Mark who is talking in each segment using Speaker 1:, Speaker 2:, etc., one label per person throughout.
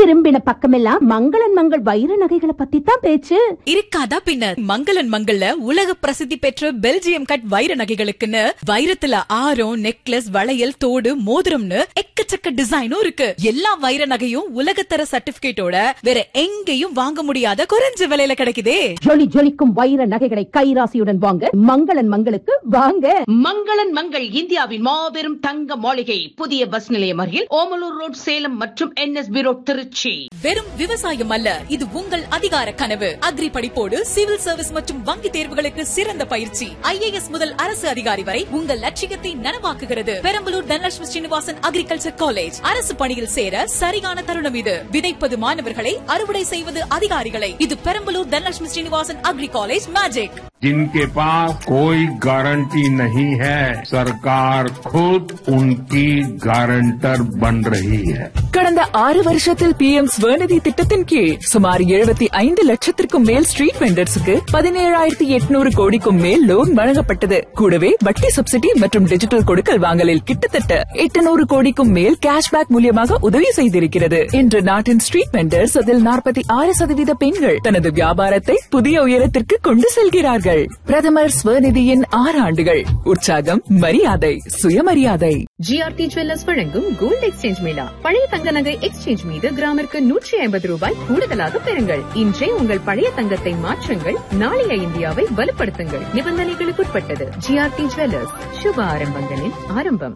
Speaker 1: திரும்பின பக்கமெல்லாம் மங்களன் மங்கள் வைர நகைகளை பத்தி தான் பேச்சு
Speaker 2: இருக்காதா பின்ன மங்களன் மங்கள்ல உலக பிரசித்தி பெற்ற பெல்ஜியம் கட் வைர நகைகளுக்குன்னு வைரத்துல ஆரம் நெக்லஸ் வளையல் தோடு மோதிரம்னு எக்கச்சக்க டிசைனும் இருக்கு எல்லா வைர நகையும் உலகத்தர சர்டிபிகேட்டோட வேற எங்கேயும் வாங்க முடியாத குறைஞ்ச விலையில கிடைக்குதே
Speaker 1: ஜொலி ஜொலிக்கும் வைர நகைகளை கைராசியுடன் வாங்க மங்களன் மங்களுக்கு வாங்க
Speaker 3: மங்களன் மங்கள் இந்தியாவின் மாபெரும் தங்க மாளிகை புதிய பஸ் நிலையம் அருகில் ஓமலூர் ரோட் சேலம் மற்றும் என்எஸ்பி ரோட் திருச்சி
Speaker 2: வெறும் விவசாயம் அல்ல இது உங்கள் அதிகார கனவு அக்ரி படிப்போடு சிவில் சர்வீஸ் மற்றும் வங்கி தேர்வுகளுக்கு சிறந்த பயிற்சி ஐஏஎஸ் முதல் அரசு அதிகாரி வரை உங்கள் லட்சியத்தை நனவாக்குகிறது பெரம்பலூர் தனலட்சுமி ஸ்ரீனிவாசன் அக்ரிகல்ச்சர் காலேஜ் அரசு பணியில் சேர சரியான தருணம் இது விதைப்பது மாணவர்களை அறுவடை செய்வது அதிகாரிகளை இது Perambalur Dhanalakshmi Srinivasan agri college magic
Speaker 4: जिनके पास कोई गारंटी नहीं है सरकार खुद उनकी गारंटर बन रही है
Speaker 5: கடந்த ஆறு வருஷத்தில் பி எம் ஸ்வநிதி திட்டத்தின் கீழ் சுமார் எழுபத்தி ஐந்து லட்சத்திற்கும் மேல் ஸ்ட்ரீட் வெண்டர்ஸுக்கு பதினேழாயிரத்தி எட்நூறு கோடிக்கும் மேல் லோன் வழங்கப்பட்டது கூடவே வட்டி சப்சிடி மற்றும் டிஜிட்டல் கொடுக்கல் வாங்கலில் கிட்டத்தட்ட எட்டுநூறு கோடிக்கும் மேல் கேஷ்பேக் மூலியமாக உதவி செய்திருக்கிறது இன்று நாட்டின் ஸ்ட்ரீட் வெண்டர்ஸ் அதில் நாற்பத்தி ஆறு சதவீத பெண்கள் தனது வியாபாரத்தை புதிய உயரத்திற்கு கொண்டு செல்கிறார்கள் பிரதமர் ஸ்வநிதியின் ஆறு ஆண்டுகள் உற்சாகம் மரியாதை சுயமரியாதை
Speaker 6: ஜிஆர்டி ஜுவல்லர்ஸ் வழங்கும் கோல்ட் எக்ஸ்சேஞ்ச் மேளா பழைய தங்க நகை எக்ஸ்சேஞ்ச் மீது கிராமிற்கு நூற்றி ஐம்பது ரூபாய் கூடுதலாக பெறுங்கள் இன்றே உங்கள் பழைய தங்கத்தை மாற்றுங்கள் நாளைய இந்தியாவை வலுப்படுத்துங்கள் நிபந்தனைகளுக்குட்பட்டது ஜிஆர்டி ஜுவல்லர்ஸ் சுப ஆரம்பங்களின் ஆரம்பம்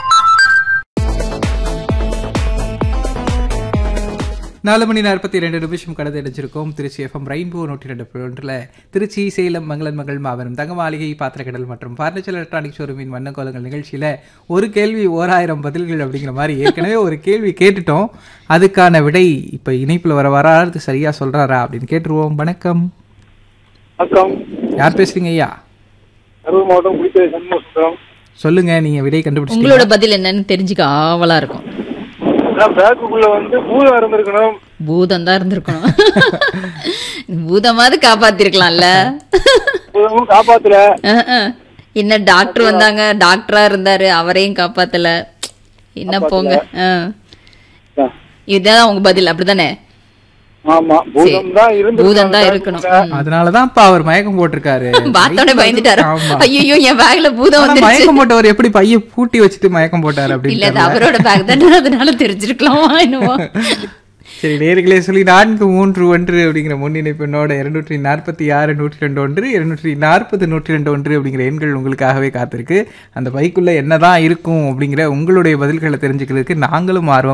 Speaker 7: நாலு மணி நாற்பத்தி ரெண்டு நிமிஷம் கடந்து அடைஞ்சிருக்கோம் திருச்சி எஃப்எம் ரெயின்போ நூற்றி ரெண்டு ஒன்றில் திருச்சி சேலம் மங்களன் மகள் மாபெரும் தங்க மாளிகை பாத்திரக்கடல் மற்றும் ஃபர்னிச்சர் எலக்ட்ரானிக் ஷோரூமின் வண்ணக்கோலங்கள் நிகழ்ச்சியில் ஒரு கேள்வி ஓராயிரம் பதில்கள் அப்படிங்கிற மாதிரி ஏற்கனவே ஒரு கேள்வி கேட்டுட்டோம் அதுக்கான விடை இப்போ இணைப்பில் வர வராது சரியாக சொல்கிறாரா அப்படின்னு கேட்டுருவோம் வணக்கம்
Speaker 8: வணக்கம்
Speaker 7: யார் பேசுறீங்க ஐயா
Speaker 8: கரூர் மாவட்டம் குடித்துறை சண்முகம்
Speaker 7: சொல்லுங்க நீங்க விடை கண்டுபிடிச்சிங்க
Speaker 9: உங்களோட பதில் என்னன்னு தெரிஞ்சுக்க ஆவலா இருக்கும்
Speaker 8: பேக்குக்குள்ள வந்து பூதம் இருந்திருக்கணும்
Speaker 9: பூதம் தான் இருந்திருக்கணும் பூதமாவது காப்பாத்திருக்கலாம்ல
Speaker 8: பூதமும் காப்பாத்தல
Speaker 9: அஹ், அஹ். என்ன டாக்டர் வந்தாங்க டாக்டரா இருந்தாரு அவரையும் காப்பாத்தல என்ன போங்க அஹ். இதுதான் உங்க பதில் அப்படிதானே
Speaker 8: ஆமா பூதம் தான் இருந்து
Speaker 9: பூதம் தான் இருக்கணும் ம்.
Speaker 7: அதனாலதான் இப்ப அவர் மயக்கம் போட்டிருக்காரு
Speaker 9: பார்த்தோன்னே பயந்துட்டாரு
Speaker 7: ஆமா.
Speaker 9: ஐயோ என் பேக்ல பூதம்
Speaker 7: ஆனா
Speaker 9: வந்துருச்சு
Speaker 7: மயக்கம் போட்டவர் எப்படி பைய பூட்டி வச்சுட்டு மயக்கம் போட்டாரு
Speaker 9: இல்ல
Speaker 7: அப்படின்னு
Speaker 9: அது அவரோட பேக் தானே அதனால தெரிஞ்சிருக்கலாமா என்னவோ
Speaker 7: சரி நேர்களே சொல்லி நான்கு மூன்று ஒன்று அப்படிங்கிற முன்னிணைப்பினோட இருநூற்றி நாற்பத்தி ஆறு நூற்றி ரெண்டு ஒன்று இருநூற்றி நாற்பது நூற்றி ரெண்டு ஒன்று அப்படிங்கிற எண்கள் உங்களுக்காகவே காத்திருக்கு அந்த பைக்குள்ள என்னதான் இருக்கும் அப்படிங்கிற உங்களுடைய பதில்களை தெரிஞ்சுக்கிறதுக்கு நாங்களும் ஆர்வம்